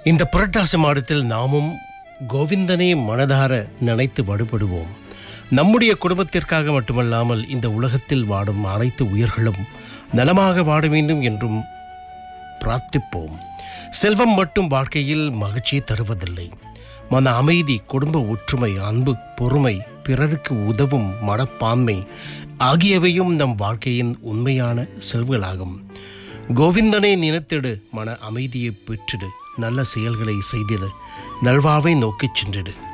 இந்த புரட்டாசி மாதத்தில் நாமும் கோவிந்தனை மனதார நினைத்து வழிபடுவோம் நம்முடைய குடும்பத்திற்காக மட்டுமல்லாமல் இந்த உலகத்தில் வாடும் அனைத்து உயிர்களும் நலமாக வாட வேண்டும் என்றும் பிரார்த்திப்போம் செல்வம் மட்டும் வாழ்க்கையில் மகிழ்ச்சியை தருவதில்லை மன அமைதி குடும்ப ஒற்றுமை அன்பு பொறுமை பிறருக்கு உதவும் மனப்பான்மை ஆகியவையும் நம் வாழ்க்கையின் உண்மையான செல்வங்களாகும் கோவிந்தனை நினைத்திடு மன அமைதியை பெற்றிடு நல்ல செயல்களை செய்திடு நல்வாவை நோக்கிச் சென்றிடு